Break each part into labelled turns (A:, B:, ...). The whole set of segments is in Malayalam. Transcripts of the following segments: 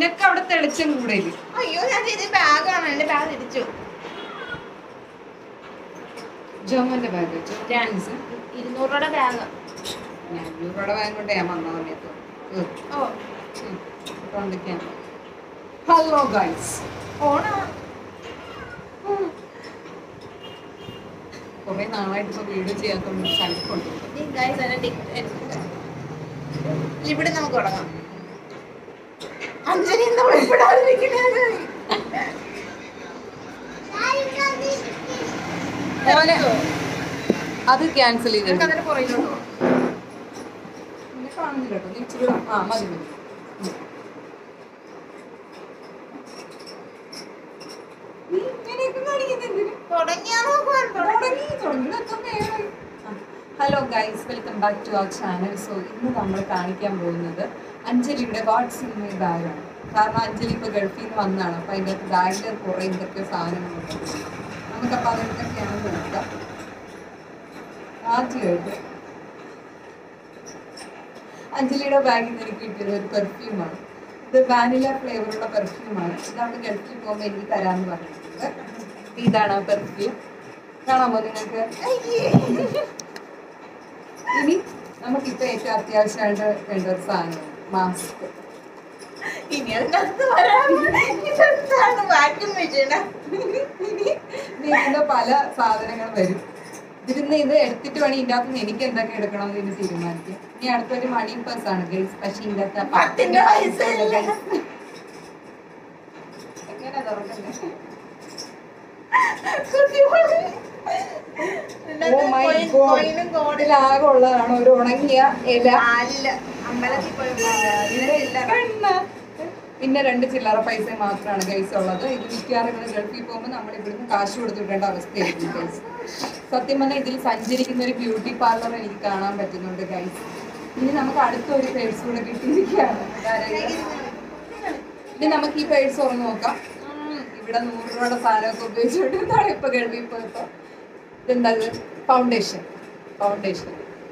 A: നിനക്ക് അവിടെ തെളിച്ചം കൂടുതൽ
B: അയ്യോ ഞാൻ ചെയ്ത ബാഗാണ് എന്റെ ബാഗ് ഇടിച്ചു
A: ജോമന്റെ ബാഗ് വെച്ചു
B: ഇരുന്നൂറ് രൂപയുടെ ബാഗ്
A: ഞാൻ അഞ്ഞൂറ് ബാഗ് കൊണ്ട് ഞാൻ വന്ന സമയത്ത് ഉം.
B: ഓ
A: ഉം. കൊണ്ടിരിക്കാൻ ഹലോ ഗൈസ്
B: ഓണാ
A: കുറെ നാളായിട്ട് ഇപ്പൊ വീഡിയോ ചെയ്യാത്തോണ്ട് ചളിപ്പുണ്ട്
B: ഗൈസ് എന്നെ ടിക്കറ്റ് ഇവിടെ നമുക്ക് തുടങ്ങാം അഞ്ജലി എന്താ ഉൾപ്പെടാതിരിക്കുന്നത്
A: മോനെ, അത് ക്യാൻസൽ ചെയ്ത്
B: നമുക്ക് അതിന്റെ പുറകിലോട്ട് പോകാം.
A: നിന്നെ കാണുന്നില്ല കേട്ടോ നീ ഇച്ചിരി കൂടെ- ആ മതി മതി ഉം. നീ ഇങ്ങനെയൊക്കെ കാണിക്കുന്നത് എന്തിന്?
B: തുടങ്ങിയാണോ പോകാൻ? തുടങ്ങി.
A: Hello guys welcome back to our channel so ഇന്ന് നമ്മൾ കാണിക്കാൻ പോകുന്നത് അഞ്ജലിയുടെ വാട്സ് ഇൻ മൈ ബാഗാണ് കാരണം അഞ്ജലി ഇപ്പോൾ ഗൾഫിൽ നിന്ന് വന്നതാണ് അപ്പോൾ അതിൻ്റെ അകത്ത് ബാഗിൽ കുറേ എന്തൊക്കെയോ സാധനങ്ങളുണ്ട് നമുക്കപ്പോൾ അതെന്തൊക്കെയാണെന്ന് നോക്കാം ആദ്യമായിട്ട് അഞ്ജലിയുടെ ബാഗിൽ നിന്ന് എനിക്ക് കിട്ടിയത് ഒരു പെർഫ്യൂമാണ് ഇത് വാനില ഫ്ലേവറുള്ള പെർഫ്യൂമാണ് ഇത് അവിടെ ഗൾഫിൽ പോകുമ്പോൾ എനിക്ക് തരാമെന്ന് പറഞ്ഞിട്ടുണ്ട് ഇതാണ് ആ പെർഫ്യൂം കാണാമോ നിങ്ങൾക്ക്
B: അയ്യേ.
A: ഇനി നമുക്കിപ്പോൾ ഏറ്റവും അത്യാവശ്യമായിട്ട് വേണ്ട ഒരു സാധനമാണ് മാസ്ക്
B: ഇനി അതിനകത്ത് വരാൻ ഇതെന്താണ് വാക്യൂം മെഷീനാ
A: ഇനി ഇതിന്റെ പല സാധനങ്ങൾ വരും ഇതിന്ന് ഇത് എടുത്തിട്ട് വേണം ഇതിൻ്റെ അകത്ത് നിന്ന് എനിക്ക് എന്തൊക്കെ എടുക്കണം എന്ന് ഇനി തീരുമാനിക്കും ഇനി അടുത്തൊരു മണി പേഴ്സ് ആണ് ഗൈസ് പക്ഷെ ഇതിൻ്റെ അകത്ത് ആ
B: പത്തിന്റെ പൈസ ഇല്ല.
A: guys. എങ്ങനെ തുറക്കണ്ടേ Oh my God. ഇതിലാകെ ഉള്ളതാണ് ഒരു ഉണങ്ങിയ ഇല
B: അമ്പലത്തിൽ പോയി
A: ഇതിന്റെ കണ്ണ്. പിന്നെ രണ്ട് ചില്ലറ പൈസ മാത്രമാണ് ഗൈസ് ഉള്ളത് ഇത് മിക്കവാറും ഇവിടെ ഗൾഫിൽ പോകുമ്പോൾ നമ്മൾ ഇവിടുന്ന് കാശ് കൊടുത്തിട്ടേണ്ട അവസ്ഥയായിരിക്കും ഗൈസ് സത്യം പറഞ്ഞാൽ ഇതിൽ സഞ്ചരിക്കുന്ന ഒരു ബ്യൂട്ടി പാർലർ എനിക്ക് കാണാൻ പറ്റുന്നുണ്ട് ഗൈസ് ഇനി നമുക്ക് അടുത്ത ഒരു പേഴ്സ് കൂടെ കിട്ടിയിരിക്കുകയാണ് അതായത് ഇനി നമുക്ക് ഈ പേഴ്സ് തുറന്ന് നോക്കാം ഉം, ഇവിടെ നൂറ് രൂപയുടെ സാധനമൊക്കെ ഉപയോഗിച്ചുകൊണ്ടിരുന്നാണ് ഇപ്പൊ ഗൾഫിൽ പോയപ്പോ ഇതെന്താ ഫൗണ്ടേഷൻ ഫൗണ്ടേഷൻ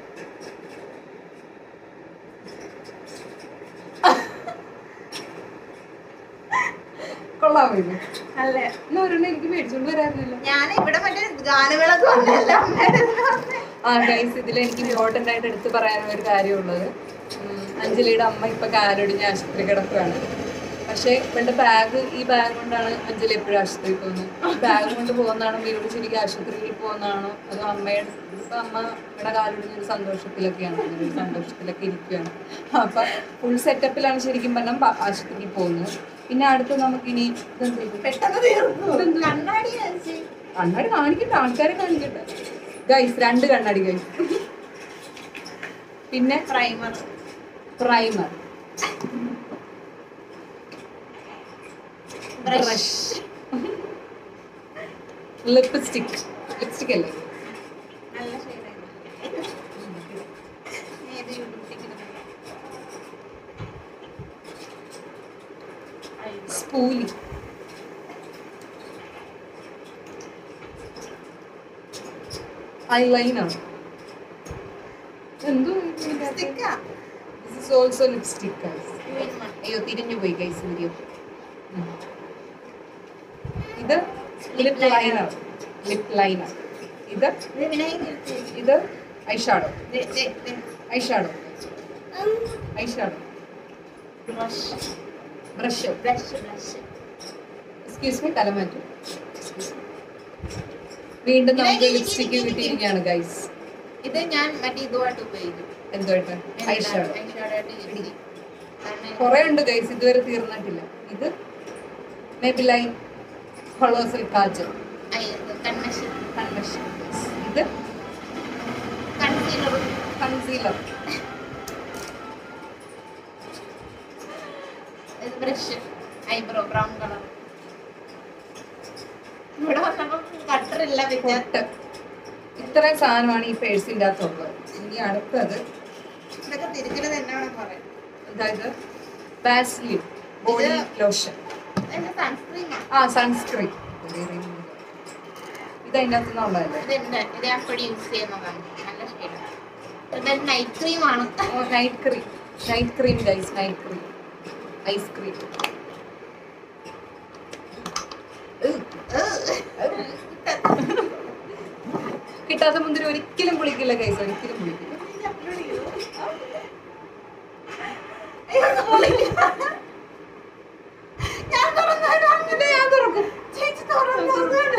A: കൊള്ളാമോ ഇത്
B: അല്ലേ
A: എന്നാ ഒരെണ്ണം എനിക്ക് മേടിച്ചോണ്ട് വരാറില്ല
B: ഞാൻ ഇവിടെ മറ്റേ ഗാനവിളക്ക് വന്നല്ല അമ്മയുടെ അടുത്ത് വന്നേ.
A: ആ ഗൈസ് ഇതിൽ എനിക്ക് ഇമ്പോർട്ടൻ്റ് ആയിട്ട് എടുത്തു പറയാനുള്ള ഒരു കാര്യമുള്ളത് ഉം, അഞ്ജലിയുടെ അമ്മ ഇപ്പൊ കാലൊടിഞ്ഞ ആശുപത്രി കിടക്കുകയാണ് പക്ഷേ ഇവളുടെ ബാഗ് ഈ ബാഗ് കൊണ്ടാണ് അഞ്ജലി എപ്പോഴും ആശുപത്രിയിൽ പോകുന്നത് ഈ ബാഗ് കൊണ്ട് പോകുന്നതാണോ വീട് ശരിക്കും ആശുപത്രിയിൽ പോകുന്നതാണോ അതോ അമ്മയുടെ ഇപ്പൊ അമ്മ ഇവിടെ കാലൊടിഞ്ഞ ഒരു സന്തോഷത്തിലൊക്കെയാണ് ഒരു സന്തോഷത്തിലൊക്കെ ഇരിക്കുകയാണ് അപ്പൊ ഫുൾ സെറ്റപ്പിലാണ് ശരിക്കും പറഞ്ഞാൽ പ- ആശുപത്രിയിൽ പോകുന്നത് പിന്നെ അടുത്ത് നമുക്കിനി ഇതെന്ത് ഇത്?
B: പെട്ടെന്ന് തീർന്നു കണ്ണാടി വെച്ച്.
A: കണ്ണാടി കാണിക്കട്ടെ ആൾക്കാരെ കാണിക്കട്ടെ ഗൈസ് രണ്ട് കണ്ണാടി ഗൈസ് പിന്നെ
B: primer
A: primer
B: brush
A: brush lipstick lipstick അല്ലേ
B: നല്ല ഷെയ്ഡായിരുന്നു ഏത് യൂട്യൂബിലേക്ക്
A: സ്പൂലി ഐലൈനർ എന്തോ
B: സ്റ്റിക്കാ
A: this is also lipstick guys അയ്യോ തിരിഞ്ഞു പോയി ഗൈസ് വീഡിയോ ഇത് ലിപ് ലൈനർ ലിപ് ലൈനർ ഇത്
B: ഇത് വിനായകൻ
A: ഇത് ഐഷാഡോ
B: ദേ, ദേ, ദേ.
A: Eyeshadow eyeshadow
B: brush
A: brush
B: brush brush
A: excuse me തലമാറ്റു വീണ്ടും നമുക്ക് ലിപ്സ്റ്റിക്ക് കിട്ടിയിരിക്കുകയാണ് ഗൈസ്
B: ഇത് ഞാൻ മറ്റേ ഇതുമായിട്ട് ഉപയോഗിക്കും
A: എന്തുമായിട്ട് ഐഷാഡോ
B: ഐഷാഡോയായിട്ട് യൂസ് ചെയ്യും. കാരണം
A: കുറെ ഉണ്ട് ഗൈസ് ഇതുവരെ തീർന്നിട്ടില്ല ഇത് മെബിലൈൻ കൊളോസൽ കാജൽ
B: ഐ- ഇത് കൺമഷി
A: കൺവെഷൻ ഇത്
B: കൺസീലർ
A: കൺസീലർ
B: ഇത് ബ്രഷ് ഐബ്രോ ബ്രൗൺ കളർ ഇവിടെ വന്നപ്പോ കട്ടർ ഇല്ല പിന്നെ
A: പൊട്ട് ഇത്രയും സാധനമാണ് ഈ പേഴ്സിൻ്റെ അകത്തുള്ളത് ഇനി അടുത്തത്
B: ഇതൊക്കെ തിരിക്കണത് എന്നാണ് പറയാം
A: അതായത് ബാസ്ലിൻ ബോഡി
B: ഇത്
A: ലോഷൻ
B: എന്റെ സൺസ്ക്രീമാണ്
A: ആ സൺസ്ക്രീൻ ഇത് അതിൻ്റെ അകത്തു നിന്നുള്ളതല്ലേ
B: ഇതെന്റെ ഇത് ഞാൻ എപ്പോഴും യൂസ് ചെയ്യുന്നതാണ് നല്ല ഷെയ്ഡ് ഇത് നൈറ്റ് ക്രീമാണ്
A: night cream night cream guys night cream ice cream കിട്ടാത്ത മുന്തിരി ഒരിക്കലും പുളിക്കില്ല കൈസ് ഒരിക്കലും പുളിക്കില്ല
B: ഞാൻ തുറന്നു
A: പിന്നെ ഞാൻ തുറക്കും
B: ചേച്ചി തുറന്നു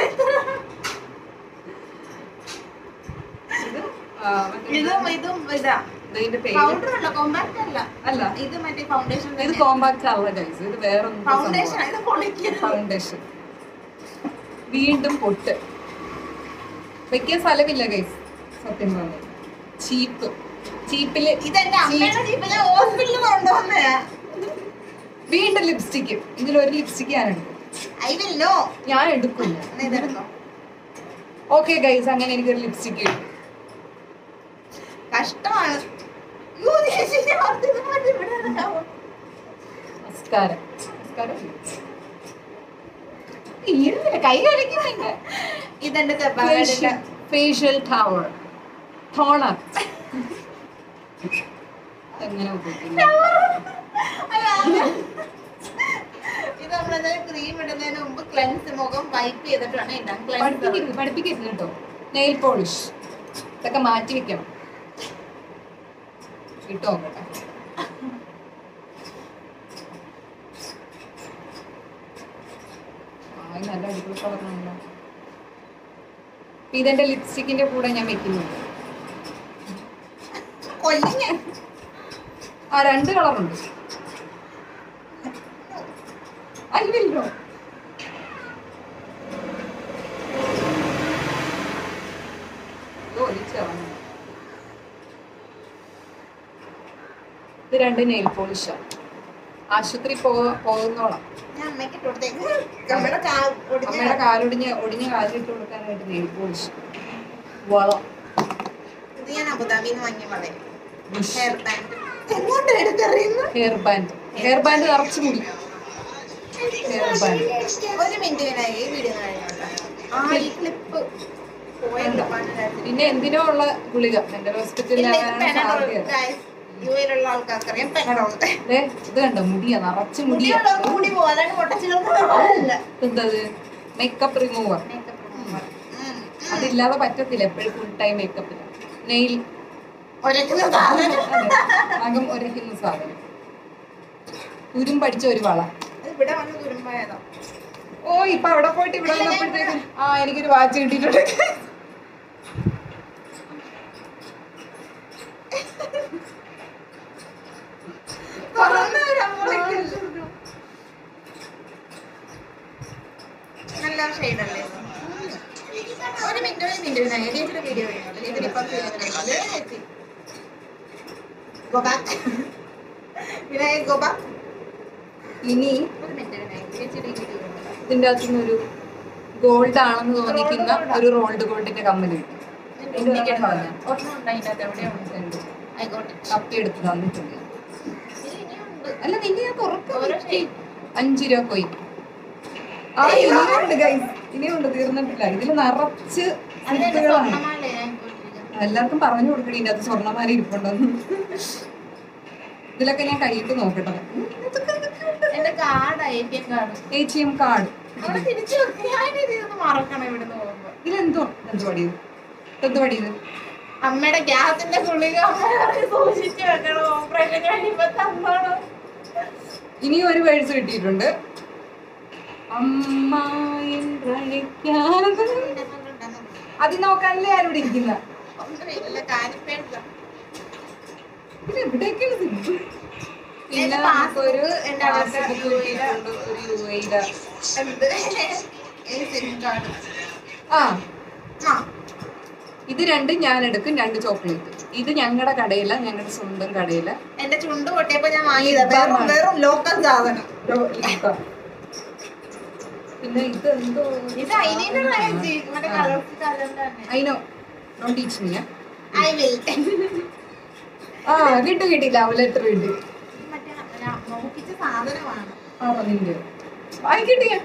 A: ഇത് ആ, മറ്റേ
B: ഇതും ഇതും ഇതാ
A: ഇതിന്റെ പേര്
B: പൗഡർ അല്ല കോമ്പാക്ട് അല്ല
A: അല്ല
B: ഇത് മറ്റേ ഫൗണ്ടേഷൻ
A: ഇത് കോമ്പാക്ട് അല്ല ഗൈസ് ഇത് വേറെ
B: ഫൗണ്ടേഷൻ ഇത് പൊളിക്കരുത്
A: ഫൗണ്ടേഷൻ വീണ്ടും പൊട്ട് വെക്കാൻ സ്ഥലമില്ല ഗൈസ് സത്യം പറഞ്ഞു ചീപ്പ് ചീപ്പില്
B: ഇതെന്റെ അമ്മയുടെ ജീപ്പ് ഞാൻ ഹോസ്പിറ്റലിൽ കൊണ്ടുവന്നയാ
A: വീണ്ടും ലിപ്സ്റ്റിക്ക് ഇതിലൊരു ലിപ്സ്റ്റിക്ക് ഞാൻ എടുക്കും
B: ഐ വിൽ നോ
A: ഞാൻ എടുക്കില്ല
B: ഇതെടുക്കോ
A: ഓക്കെ ഗൈസ് അങ്ങനെ എനിക്കൊരു ലിപ്സ്റ്റിക്ക് കിട്ടും
B: കഷ്ടമാണ് അയ്യോ, ചേച്ചി, ഞാൻ ഓർത്തത് പോലെ ഇവിടെ ഇടാവോ?
A: നമസ്കാരം നമസ്കാരം ഇരുന്നില്ല കൈ കളിക്കുന്നുണ്ട്
B: ഇതെന്റെ ചെറുപ്പക്കാരുടെ
A: ഫേഷ്യൽ ടവർ ടോണർ എങ്ങനെ ഉപയോഗിക്കുന്നു
B: അല്ല, അല്ല. ഇത് നമ്മളെന്തായാലും ക്രീം ഇടുന്നതിന് മുമ്പ് ക്ലെൻസ് മുഖം വൈപ്പ് ചെയ്തിട്ട് വേണം ഇടാൻ ക്ലെൻസ്
A: പഠിപ്പിക്കരുത് പഠിപ്പിക്കരുത് കേട്ടോ നെയിൽ പോളിഷ് ഇതൊക്കെ മാറ്റി വെക്കണം ഇട്ടോ നോക്കട്ടെ ആ ഇത് നല്ല അടിപൊളി കളറാണല്ലോ ഇതെന്റെ ലിപ്സ്റ്റിക്കിന്റെ കൂടെ ഞാൻ വെക്കുന്നുണ്ട്
B: കൊല്ലിങ്ങ
A: ആ രണ്ട് കളറുണ്ട് അല്ലല്ലോ ഒലിച്ചിറങ്ങും ഇത് രണ്ട് നെയിൽ പോളിഷാ ആശുപത്രി പോ പോകുന്നോളാം
B: ഞാൻ അമ്മയ്ക്ക് ഇട്ട് കൊടുത്തേക്ക് അമ്മയുടെ കാ ഒടിഞ്ഞ
A: അമ്മയുടെ കാലൊടിഞ്ഞ് ഒടിഞ്ഞ കാലിട്ട് കൊടുക്കാനായിട്ട് നെയിൽ പോളിഷ് വളം
B: ഇത് ഞാൻ അബുദാബിന്ന് വാങ്ങിയ വളരെ
A: ബുഷ്
B: ഹെയർ ബാൻഡ് എങ്ങോട്ട് എടുത്തെറിയുന്നു
A: ഹെയർ ബാൻഡ് ഹെയർ ബാൻഡ് നിറച്ച് മുടി ഹെയർ ബാൻഡ്
B: ഒരു മിനിറ്റ് വിനായി ഈ വീഡിയോ കഴിഞ്ഞോട്ടെ ആ ഈ ക്ലിപ്പ് പോയ
A: വേണ്ട.
B: ക്ലിപ്പാണ് ഇതായത്.
A: പിന്നെ എന്തിനോ ഉള്ള ഗുളിക എന്റെ ഹോസ്പിറ്റലിൽ
B: ഇല്ല, ഇത്
A: ആകാനാണ്
B: പെനഡോൾ,
A: സാധ്യത
B: guys. യു എയിലുള്ള ആൾക്കാർക്കറിയാം പെനഡോൾ
A: ദേ, ഇത് കണ്ടോ മുടിയാ നിറച്ച് മുടിയാ
B: മുടിയുള്ളവർക്ക് മുടി പോകും അല്ലാണ്ട് പൊട്ടച്ചുകൾക്ക്
A: എന്തത് മേക്കപ്പ് റിമൂവർ അതില്ലാതെ പറ്റത്തില്ല എപ്പോഴും ഫുൾ ടൈം മേക്കപ്പില്ല നെയിൽ
B: ഒരക്കുന്ന സാധനം
A: അകം ഒരയ്ക്കുന്ന സാധനം തുരും പഠിച്ച ഒരു വള
B: ഇത് ഇവിടെ വന്ന് തുരുമ്പായതാ
A: ഓ ഇപ്പൊ അവിടെ പോയിട്ട് ഇവിടെ വന്നപ്പോഴത്തേക്ക് ആ എനിക്കൊരു വാച്ച് കിട്ടിയിട്ടുണ്ട്
B: തുറന്ന് വരാൻ നല്ല ഷെയ്ഡല്ലേ ഒരു മിനിറ്റ് ഒരു മിനിറ്റ് വിനായി ചേച്ചിയുടെ വീഡിയോ കഴിഞ്ഞോട്ടെ ചേച്ചിയുടെ ഇപ്പം ചേച്ചി go back Vinay go back
A: ഇനി
B: ഒരു മിനിറ്റ് വിനായ് ചേച്ചിയുടെ ഈ വീഡിയോ കഴിഞ്ഞോട്ടെ
A: ഇതിന്റെ അകത്തുനിന്ന് ഒരു ഗോൾഡ് ആണെന്ന് തോന്നിക്കുന്ന ഒരു റോൾഡ് ഗോൾഡിന്റെ കമ്മല് കിട്ടി
B: ഒരെണ്ണം ഉണ്ട് അതിനകത്ത് എവിടെയുണ്ട്
A: ഉണ്ട്.
B: ആയിക്കോട്ടെ
A: തപ്പി എടുത്ത് തന്നിട്ടുണ്ട്
B: ഇത് ഇനിയുണ്ട്
A: അല്ല നിന്റെ ഞാൻ തുറക്കാം
B: ഓരോ ഷെയ്ഡ്
A: അഞ്ചു രൂപ കൊയ് ആ ഇനിയുണ്ട് ഗൈസ് ഇനിയുണ്ട് തീർന്നിട്ടില്ല ഇതില് നിറച്ച്
B: അതിന്റെ
A: സിപ്പുകളാണ്
B: സ്വർണ്ണമാലേ ഞാൻ ഇട്ടിരിക്കുന്നത്.
A: എല്ലാവർക്കും പറഞ്ഞു കൊടുക്കണേ ഇതിന്റെ അകത്ത് സ്വർണ്ണമാല ഇരിപ്പുണ്ടെന്ന് ഇതിലൊക്കെ ഞാൻ കൈയിട്ട് നോക്കട്ടെ
B: എന്റെ card I T M card
A: A T M card
B: അവിടെ തിരിച്ചു വെക്ക്. ഞാൻ ഇതൊന്ന് മറക്കണം ഇവിടുന്ന് പോകുമ്പോ
A: ഇതിലെന്തോ എന്ത് പടിയത് എന്ത് പടിയത്
B: അമ്മയുടെ ഗ്യാസിന്റെ ഗുളിക അമ്മ പറഞ്ഞ് സൂക്ഷിച്ചു വെക്കണം ഓപ്പറേഷൻ കഴിയുമ്പോ തന്നോളൂ
A: ഇനിയും ഒരു പേഴ്സ് കിട്ടിയിട്ടുണ്ട് അമ്മ എന്നഴിക്കാതെ അത് നോക്കാനല്ലേ ആരും ഇവിടെ ഇരിക്കുന്ന
B: ഒന്നുമില്ല കാര്യപ്പേടില്ല
A: ഇത് എവിടെയൊക്കെയാണ് സിബ് പിന്നെ
B: എന്റെ
A: നമുക്കൊരു
B: passbook എന്റെ അവിടുത്തെ
A: passbook കിട്ടിയിട്ടുണ്ട്, ഒരു യുഎയുടെ
B: എന്ത് ഈ സിം കാർഡ്
A: ആ
B: ആ
A: ഇത് രണ്ടും ഞാൻ എടുക്കും രണ്ട് ചോക്ലേറ്റ് ഇത് ഞങ്ങളുടെ കടയില ഞങ്ങളുടെ സ്വന്തം കടയില
B: എന്റെ ചുണ്ട് പൊട്ടിയപ്പോ ഞാൻ വാങ്ങിയതാ വെറും വെറും ലോക്കൽ സാധനം
A: പിന്നെ ഇത് എന്തോ
B: ഇത് അതിന്റെ മറ്റേ കളർഫുൾ കലറിന്റെ തന്നെ
A: അയിനോ don't teach me
B: I will
A: ആ കിട്ടു കിട്ടി ലവ് ലെറ്റർ കിട്ടി
B: മറ്റേ ഞാൻ നോക്കിച്ച സാധനമാണ്
A: ആ നിന്റെ വാങ്ങിക്കിട്ടിയ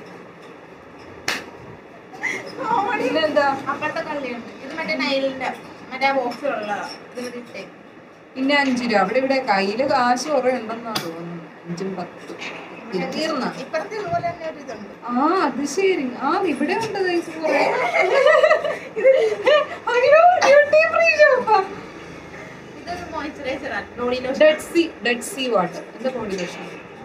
A: പിന്നെന്താ
B: അപ്പുറത്തെ കള്ളിയുണ്ട് ഇത് മറ്റേ നൈലിന്റെ മറ്റേ ബോക്സ് ഉള്ളതാ ഇത് ഇവിടെ ഇട്ടേ
A: പിന്നെ അഞ്ചു രൂപ അവിടെ ഇവിടെ കയ്യില് കാശ് കുറെ ഉണ്ടെന്നാ തോന്നുന്നു അഞ്ചും പത്തും ഇത് തീർന്ന
B: ഇപ്പുറത്തെ ഇതുപോലെ തന്നെ ഒരു ഇതുണ്ട്
A: ആ അത് ശരി ആ ഇവിടെ ഉണ്ട് guys കുറെ. അയ്യോ ഡ്യൂട്ടി ഫ്രീ ഷോപ്പാ
B: ഇതൊരു മോയ്സ്ചറൈസർ ആണ് body lotion
A: dead sea dead sea water എന്താ ബോഡി ലോഷൻ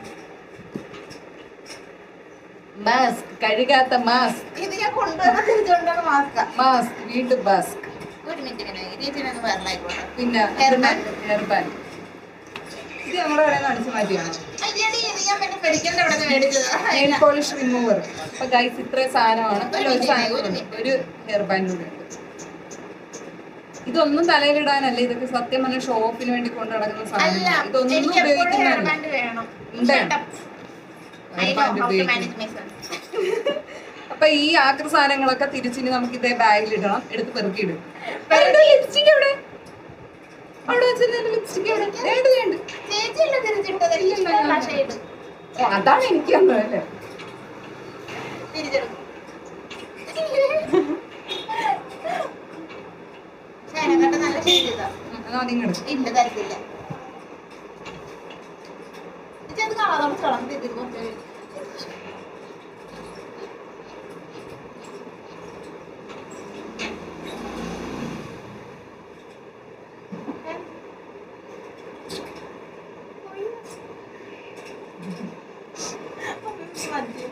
A: മാസ്ക് കഴുകാത്ത മാസ്ക്
B: ഇത് ഞാൻ കൊണ്ടുവന്ന തിരിച്ചുകൊണ്ടാണ് മാസ്ക
A: മാസ്ക് വീണ്ടും മാസ്ക്
B: ഒരു മിനിറ്റ് ഇങ്ങനെ ചേച്ചിനൊന്ന് വരലായിക്കോട്ടെ
A: പിന്നെ
B: Hair band.
A: ഹെയർ ബാൻഡ് ഇത് നമ്മുടെ കടയിൽ നിന്ന് അടിച്ചു മാറ്റിയാണ്
B: അയ്യടി ഇത് ഞാൻ പിന്നെ മെഡിക്കലിന്റെ അവിടെ നിന്ന്
A: നെയിൽ
B: മേടിച്ചതാ
A: പോളിഷ് റിമൂവർ അപ്പൊ ഗൈസ് ഇത്രയും സാധനമാണ്
B: ഒരു
A: അല്ല, ഒരു
B: minute,
A: സാധനം
B: ഒരു
A: കൂടി.
B: minute.
A: ഒരു ഹെയർ ബാൻഡ് കൂടി ഉണ്ട് ഇതൊന്നും തലയിലിടാനല്ല ഇതൊക്കെ സത്യം പറഞ്ഞ ഷോപ്പിന് വേണ്ടി കൊണ്ടു നടക്കുന്ന
B: അല്ല
A: സാധനം ഇതൊന്നും
B: എനിക്ക് എപ്പോഴും ഹെയർ
A: ഉപയോഗിക്കുന്നതല്ല
B: ബാൻഡ് വേണം
A: ഉണ്ട്.
B: Shut up. I
A: Hair
B: know
A: band
B: how to
A: ഉപയോഗിക്കും.
B: manage myself.
A: അപ്പൊ ഈ ആക്ര സാധനങ്ങളൊക്കെ തിരിച്ചിനി നമുക്ക് ഇതേ ബാഗിൽ ഇടണം എടുത്ത് പെറുക്കി ഇടും
B: പെറുക്കി.
A: ലിപ്സ്റ്റിക് എവിടെ അവിടെ വെച്ചിരുന്ന ലിപ്സ്റ്റിക് എവിടെ വേണ്ട വേണ്ട
B: ചേച്ചിയല്ലേ തിരിച്ചിട്ടത് എനിക്ക് ഇഷ്ടമുള്ള ഷെയ്ഡ്
A: ഓ അതാണ് എനിക്ക് തന്നത് അല്ലേ
B: തിരിച്ചെടുക്കും പക്ഷെ അതിനെക്കാട്ടും നല്ല ഷെയ്ഡ് ഇതാ
A: അതിങ്ങ് എടുക്കും
B: ഇല്ല തരത്തില്ല ചേച്ചി അത് കാണാതെ നമുക്ക് കളർ ചെയ്തിട്ട് കുറച്ച് മതി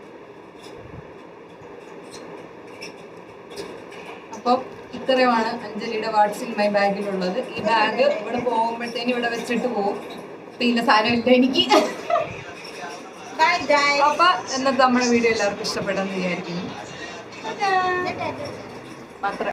A: അപ്പോൾ ഇത്രയുമാണ് അഞ്ജലിയുടെ വാട്സിൽ മൈ ബാഗിലുള്ളത് ഈ ബാഗ് ഇവിടെ പോകുമ്പോഴത്തേനും ഇവിടെ വെച്ചിട്ട് പോകും പിന്നെ സാധനമില്ല എനിക്ക്
B: ബൈ ബൈ
A: അപ്പൊ എന്നിട്ട് നമ്മുടെ വീഡിയോ എല്ലാവർക്കും ഇഷ്ടപ്പെടുമെന്ന് വിചാരിക്കുന്നു
B: Ta-da.
A: മാത്രം